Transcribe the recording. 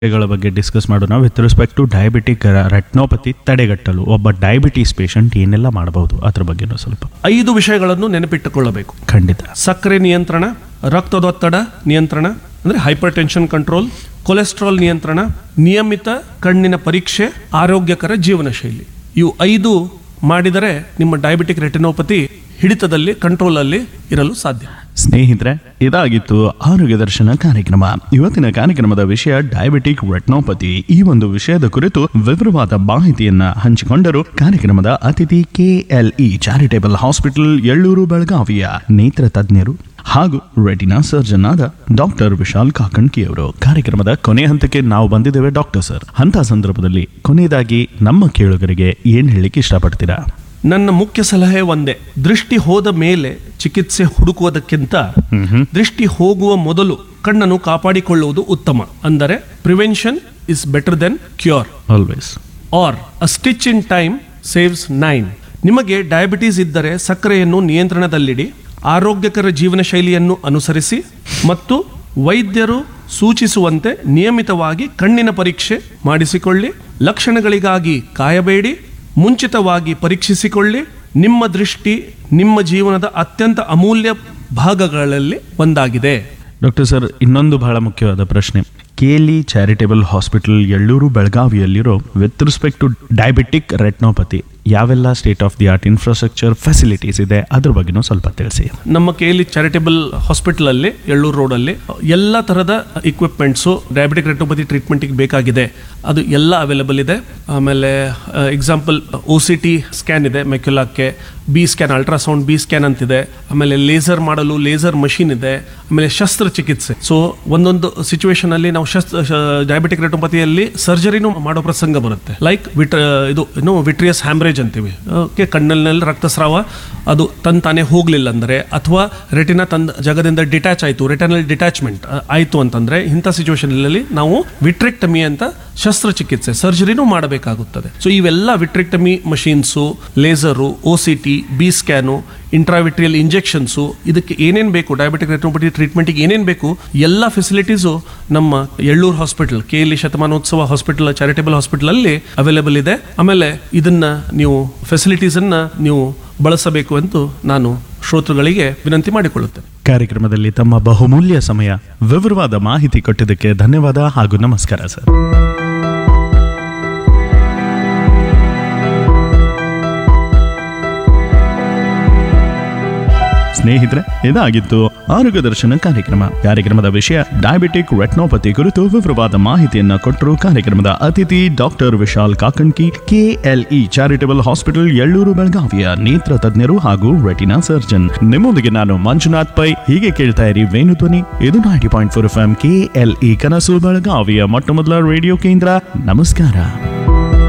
ಗಳ ಬಗ್ಗೆ ಡಿಸ್ಕಸ್ ಮಾಡೋಣ with respect to diabetic retinopathy ತಡೆಗಟ್ಟಲು ಒಬ್ಬ ಡಯಾಬಿಟೀಸ್ ಪೇಷಂಟ್ ಏನೆಲ್ಲ ಮಾಡಬಹುದು ಅದ್ರ ಬಗ್ಗೆನೂ ಸ್ವಲ್ಪ ಐದು ವಿಷಯಗಳನ್ನು ನೆನಪಿಟ್ಟುಕೊಳ್ಳಬೇಕು ಖಂಡಿತ ಸಕ್ಕರೆ ನಿಯಂತ್ರಣ ರಕ್ತದೊತ್ತಡ ನಿಯಂತ್ರಣ ಅಂದ್ರೆ ಹೈಪರ್ ಟೆನ್ಷನ್ ಕಂಟ್ರೋಲ್ ಕೊಲೆಸ್ಟ್ರಾಲ್ ನಿಯಂತ್ರಣ ನಿಯಮಿತ ಕಣ್ಣಿನ ಪರೀಕ್ಷೆ ಆರೋಗ್ಯಕರ ಜೀವನ ಶೈಲಿ ಇವು ಐದು ಮಾಡಿದರೆ ನಿಮ್ಮ ಡಯಾಬಿಟಿಕ್ ರೆಟಿನೋಪತಿ ಹಿಡಿತದಲ್ಲಿ ಕಂಟ್ರೋಲಲ್ಲಿ ಇರಲು ಸಾಧ್ಯ ಸ್ನೇಹಿತರೆ ಇದಾಗಿತ್ತು ಆರೋಗ್ಯ ದರ್ಶನ ಕಾರ್ಯಕ್ರಮ ಇವತ್ತಿನ ಕಾರ್ಯಕ್ರಮದ ವಿಷಯ ಡಯಾಬಿಟಿಕ್ ರೆಟ್ನೋಪತಿ ಈ ಒಂದು ವಿಷಯದ ಕುರಿತು ವಿವರವಾದ ಮಾಹಿತಿಯನ್ನ ಹಂಚಿಕೊಂಡರು ಕಾರ್ಯಕ್ರಮದ ಅತಿಥಿ ಕೆಎಲ್ಇ ಚಾರಿಟೇಬಲ್ ಹಾಸ್ಪಿಟಲ್ ಎಳ್ಳೂರು ಬೆಳಗಾವಿಯ ನೇತ್ರ ತಜ್ಞರು ಹಾಗೂ ರೆಟಿನಾ ಸರ್ಜನ್ ಆದ ಡಾಕ್ಟರ್ ವಿಶಾಲ್ ಕಾಕಣ್ಕಿ ಅವರು ಕಾರ್ಯಕ್ರಮದ ಕೊನೆ ಹಂತಕ್ಕೆ ನಾವು ಬಂದಿದ್ದೇವೆ ಡಾಕ್ಟರ್ ಸರ್ ಅಂತ ಸಂದರ್ಭದಲ್ಲಿ ಕೊನೆಯದಾಗಿ ನಮ್ಮ ಕೇಳುಗರಿಗೆ ಏನ್ ಹೇಳಲಿಕ್ಕೆ ಇಷ್ಟಪಡ್ತೀರಾ ನನ್ನ ಮುಖ್ಯ ಸಲಹೆ ಒಂದೇ ದೃಷ್ಟಿ ಹೋದ ಮೇಲೆ ಚಿಕಿತ್ಸೆ ಹುಡುಕುವುದಕ್ಕಿಂತ ದೃಷ್ಟಿ ಹೋಗುವ ಮೊದಲು ಕಣ್ಣನ್ನು ಕಾಪಾಡಿಕೊಳ್ಳುವುದು ಉತ್ತಮ ಅಂದರೆ prevention is better than cure always or a stitch in time saves nine ನಿಮಗೆ ಡಯಾಬಿಟೀಸ್ ಇದ್ದರೆ ಸಕ್ಕರೆಯನ್ನು ನಿಯಂತ್ರಣದಲ್ಲಿಡಿ ಆರೋಗ್ಯಕರ ಜೀವನ ಶೈಲಿಯನ್ನು ಅನುಸರಿಸಿ ಮತ್ತು ವೈದ್ಯರು ಸೂಚಿಸುವಂತೆ ನಿಯಮಿತವಾಗಿ ಕಣ್ಣಿನ ಪರೀಕ್ಷೆ ಮಾಡಿಸಿಕೊಳ್ಳಿ ಲಕ್ಷಣಗಳಿಗಾಗಿ ಕಾಯಬೇಡಿ ಮುಂಚಿತವಾಗಿ ಪರೀಕ್ಷಿಸಿಕೊಳ್ಳಿ ನಿಮ್ಮ ದೃಷ್ಟಿ ನಿಮ್ಮ ಜೀವನದ ಅತ್ಯಂತ ಅಮೂಲ್ಯ ಭಾಗಗಳಲ್ಲಿ ಒಂದಾಗಿದೆ ಡಾಕ್ಟರ್ ಸರ್ ಇನ್ನೊಂದು ಬಹಳ ಮುಖ್ಯವಾದ ಪ್ರಶ್ನೆ ಕೇಲಿ ಚಾರಿಟೇಬಲ್ ಹಾಸ್ಪಿಟಲ್ ಎಳ್ಳೂರು ಬೆಳಗಾವಿಯಲ್ಲಿರೋ with respect to diabetic retinopathy ಯಾವೆಲ್ಲ state of the art infrastructure facilities ಇದೆ ಅದ್ರ ಬಗ್ಗೆನೂ ಸ್ವಲ್ಪ ತಿಳಿಸಿ ನಮ್ಮ ಕೆಎಲಿ ಚಾರಿಟೇಬಲ್ ಹಾಸ್ಪಿಟಲ್ ಅಲ್ಲಿ ಎಳ್ಳೂರು ರೋಡ್ ಅಲ್ಲಿ ಎಲ್ಲ ತರದ ಇಕ್ವಿಪ್ಮೆಂಟ್ಸು ಡಯಾಬಿಟಿಕ್ ರೆಟೋಪತಿ ಟ್ರೀಟ್ಮೆಂಟ್ಗೆ ಬೇಕಾಗಿದೆ ಅದು ಎಲ್ಲ ಅವೈಲೇಬಲ್ ಇದೆ ಆಮೇಲೆ example O C T scan ಇದೆ ಮೆಕ್ಯುಲಾಕ್ಕೆ B scan ultrasound B scan ಅಂತಿದೆ ಆಮೇಲೆ ಲೇಸರ್ ಮಾಡಲು ಲೇಸರ್ ಮಷಿನ್ ಇದೆ ಆಮೇಲೆ ಶಸ್ತ್ರಚಿಕಿತ್ಸೆ ಸೊ ಒಂದೊಂದು ಸಿಚುವೇಶನ್ ಅಲ್ಲಿ ನಾವು ಶಸ್ತ್ರ ಡಯಾಬಿಟಿಕ್ ರೆಟೋಪತಿಯಲ್ಲಿ ಸರ್ಜರಿನೂ ಮಾಡೋ ಪ್ರಸಂಗ ಬರುತ್ತೆ ಲೈಕ್ ವಿಟ್ ಇದು ಏನು ವಿಟ್ರಿಯಸ್ ಹ್ಯಾಮ್ರೇಜ್ ಅಂತೀವಿ ಓಕೆ ಕಣ್ಣಲ್ಲಿ ರಕ್ತಸ್ರಾವ ಅದು ತನ್ ತಾನೇ ಹೋಗ್ಲಿಲ್ಲ ಅಂದ್ರೆ ಅಥವಾ ರೆಟಿನ ತಂದ ಜಗದಿಂದ ಡಿಟ್ಯಾಚ್ ಆಯ್ತು ರೆಟಿನಲ್ ಡಿಟ್ಯಾಚ್ಮೆಂಟ್ ಆಯ್ತು ಅಂತಂದ್ರೆ ಇಂಥ ಸಿಚುವೇಶನ್ ಅಲ್ಲಿ ನಾವು ವಿಟ್ರೆಕ್ಟಮಿ ಅಂತ ಶಸ್ತ್ರಚಿಕಿತ್ಸೆ ಸರ್ಜರಿನೂ ಮಾಡಬೇಕಾಗುತ್ತದೆ ಸೊ ಇವೆಲ್ಲ vitrectomy machines laser O C T B scan intravitreal injections ಇದಕ್ಕೆ ಏನೇನು ಬೇಕು ಡಯಾಬಿಟಿಕ್ ರೆಟಿನೋಪತಿ ಟ್ರೀಟ್ಮೆಂಟ್ಗೆ ಏನೇನು ಬೇಕು ಎಲ್ಲ ಫೆಸಿಲಿಟೀಸು ನಮ್ಮ ಎಳ್ಳೂರು ಹಾಸ್ಪಿಟಲ್ ಕೆ ಎಲ್ ಶತಮಾನೋತ್ಸವ ಹಾಸ್ಪಿಟಲ್ ಚಾರಿಟೇಬಲ್ ಹಾಸ್ಪಿಟಲ್ ಅಲ್ಲಿ ಅವೈಲೇಬಲ್ ಇದೆ ಆಮೇಲೆ ಇದನ್ನ ನೀವು ಫೆಸಿಲಿಟೀಸ್ ಅನ್ನ ನೀವು ಬಳಸಬೇಕು ಎಂದು ನಾನು ಶ್ರೋತೃಗಳಿಗೆ ವಿನಂತಿ ಮಾಡಿಕೊಳ್ಳುತ್ತೇನೆ ಕಾರ್ಯಕ್ರಮದಲ್ಲಿ ತಮ್ಮ ಬಹುಮೂಲ್ಯ ಸಮಯ ವಿವರವಾದ ಮಾಹಿತಿ ಕೊಟ್ಟಿದ್ದಕ್ಕೆ ಧನ್ಯವಾದ ಹಾಗೂ ನಮಸ್ಕಾರ ಸರ್ ಸ್ನೇಹಿತರೆ ಇದಾಗಿತ್ತು ಆರೋಗ್ಯ ದರ್ಶನ ಕಾರ್ಯಕ್ರಮ ಕಾರ್ಯಕ್ರಮದ ವಿಷಯ ಡಯಾಬಿಟಿಕ್ ರೆಟ್ನೋಪತಿ ಕುರಿತು ವಿವರವಾದ ಮಾಹಿತಿಯನ್ನ ಕೊಟ್ಟರು ಕಾರ್ಯಕ್ರಮದ ಅತಿಥಿ doctor Vishal Kakanki KLE charitable hospital Yellur ಬೆಳಗಾವಿಯ ನೇತ್ರ ತಜ್ಞರು ಹಾಗೂ ರೆಟಿನಾ ಸರ್ಜನ್ ನಿಮ್ಮೊಂದಿಗೆ ನಾನು ಮಂಜುನಾಥ್ ಪೈ ಹೀಗೆ ಕೇಳ್ತಾ ಇರಿ ವೇಣು ಧ್ವನಿ ಇದು ninety point four F M KLE ಕನಸು ಬೆಳಗಾವಿಯ ಮೊಟ್ಟ ಮೊದಲ ರೇಡಿಯೋ ಕೇಂದ್ರ ನಮಸ್ಕಾರ